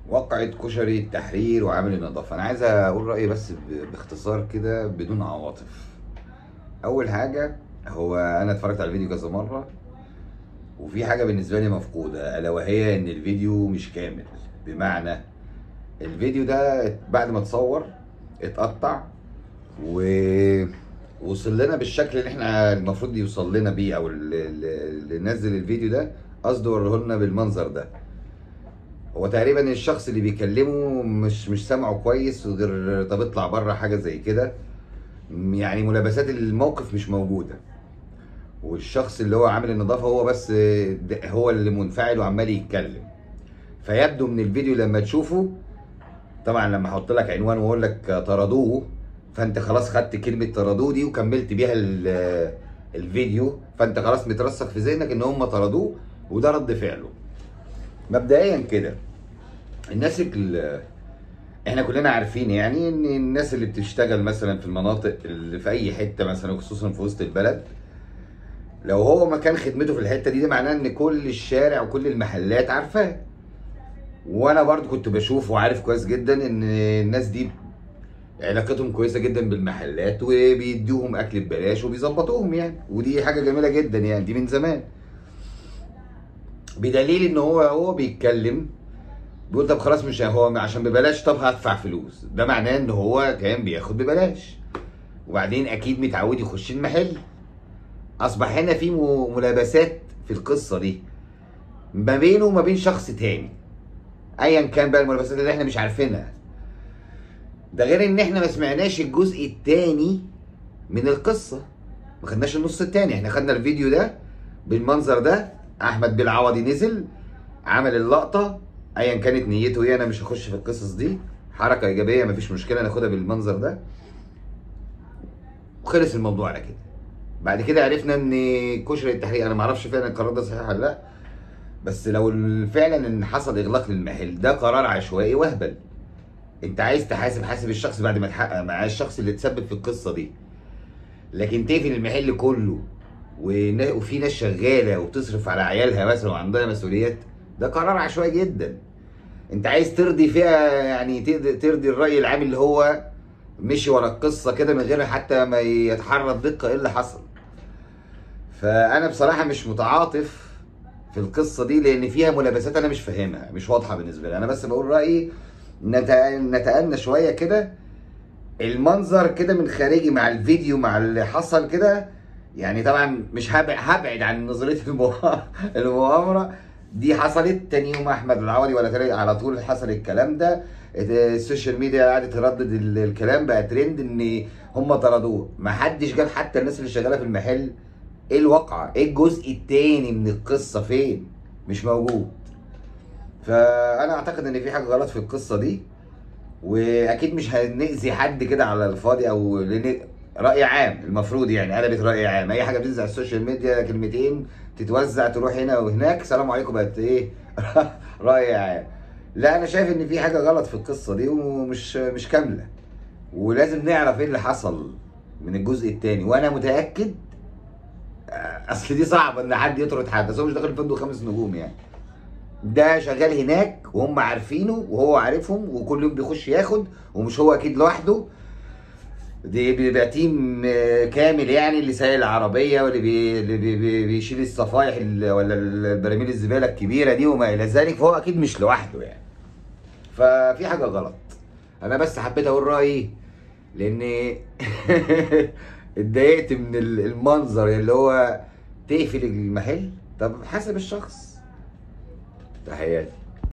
وقعة كشري التحرير وعامل النظافة أنا عايز أقول رأيي بس ب- باختصار كده بدون عواطف أول حاجة هو أنا اتفرجت على الفيديو كذا مرة وفي حاجة بالنسبة لي مفقودة ألا وهي إن الفيديو مش كامل بمعنى الفيديو ده بعد ما اتصور اتقطع ووصل لنا بالشكل اللي احنا المفروض يوصل لنا بيه او اللي اللي نزل الفيديو ده قصده وريه لنا بالمنظر ده هو تقريبا الشخص اللي بيكلمه مش مش سامعه كويس غير طب اطلع بره حاجه زي كده يعني ملابسات الموقف مش موجوده والشخص اللي هو عامل النظافه هو بس ده- هو اللي منفعل وعمال يتكلم فيبدو من الفيديو لما تشوفه طبعا لما احط لك عنوان واقول لك طردوه فانت خلاص خدت كلمه طردوه دي وكملت بيها ال- الفيديو فانت خلاص مترسخ في ذهنك ان هم طردوه وده رد فعله مبدئيا كده الناس ال- احنا كلنا عارفين يعني ان الناس اللي بتشتغل مثلا في المناطق اللي في اي حته مثلا خصوصا في وسط البلد لو هو مكان خدمته في الحته دي ده معناه ان كل الشارع وكل المحلات عارفاه وانا برضو كنت بشوف وعارف كويس جدا ان الناس دي علاقتهم كويسه جدا بالمحلات وبيدوهم اكل ببلاش وبيظبطوهم يعني ودي حاجه جميله جدا يعني دي من زمان بدليل ان هو هو بيتكلم بيقول طب خلاص مش هو عشان ببلاش طب هدفع فلوس ده معناه ان هو كان بياخد ببلاش وبعدين اكيد متعود يخش المحل اصبح هنا في م- ملابسات في القصه دي ما بينه وما بين شخص تاني ايا كان بقى الملابسات اللي احنا مش عارفينها ده غير ان احنا ما سمعناش الجزء التاني من القصه ما خدناش النص التاني احنا خدنا الفيديو ده بالمنظر ده احمد بالعوضي نزل عمل اللقطه ايا كانت نيته ايه انا مش هخش في القصص دي حركه ايجابيه مفيش مشكله ناخدها بالمنظر ده وخلص الموضوع على كده بعد كده عرفنا ان كشري التحرير انا ما اعرفش فعلا القرار ده صحيح ولا لا بس لو ال- فعلا ان حصل اغلاق للمحل ده قرار عشوائي وهبل انت عايز تحاسب حاسب الشخص بعد ما تحقق معاه الشخص اللي تسبب في القصه دي لكن تقفل المحل كله ونا- وفي ناس شغاله وبتصرف على عيالها مثلا وعندها مسؤوليات ده قرار عشوائي جدا انت عايز ترضي فيها يعني تقد- ترضي الراي العام اللي هو مشي ورا القصه كده من غير حتى ما يتحرى بدقه ايه اللي حصل فانا بصراحه مش متعاطف في القصه دي لان فيها ملابسات انا مش فاهمها مش واضحه بالنسبه لي انا بس بقول رايي نت- نتأنى شويه كده المنظر كده من خارجي مع الفيديو مع اللي حصل كده يعني طبعا مش هبعد, هبعد عن نظريه المؤ- المؤامره دي حصلت تاني يوم احمد العوضي ولا تاني على طول حصل الكلام ده السوشيال ميديا قعدت تردد ال- الكلام بقى ترند ان هم طردوه ما حدش جاب حتى الناس اللي شغاله في المحل ايه الواقعه ايه الجزء التاني من القصه فين مش موجود فانا اعتقد ان في حاجه غلط في القصه دي واكيد مش هنأذي حد كده على الفاضي او لان راي عام المفروض يعني قلبت راي عام اي حاجه بتنزل على السوشيال ميديا كلمتين تتوزع تروح هنا وهناك سلام عليكم بقت ايه راي عام لا انا شايف ان في حاجه غلط في القصه دي ومش مش كامله ولازم نعرف ايه اللي حصل من الجزء الثاني وانا متاكد آه، اصل دي صعبه ان حد يطرد حد بس هو مش داخل فندق خمس نجوم يعني ده شغال هناك وهم عارفينه وهو عارفهم وكل يوم بيخش ياخد ومش هو اكيد لوحده دي بيبقى تيم آه، كامل يعني اللي سايق العربيه واللي بي اللي بي بي بيشيل الصفايح ال- ولا البراميل الزباله الكبيره دي وما الى ذلك فهو اكيد مش لوحده يعني ففي حاجه غلط انا بس حبيت اقول رايي لان اتضايقت من ال- المنظر اللي هو تقفل المحل طب حسب الشخص تحياتي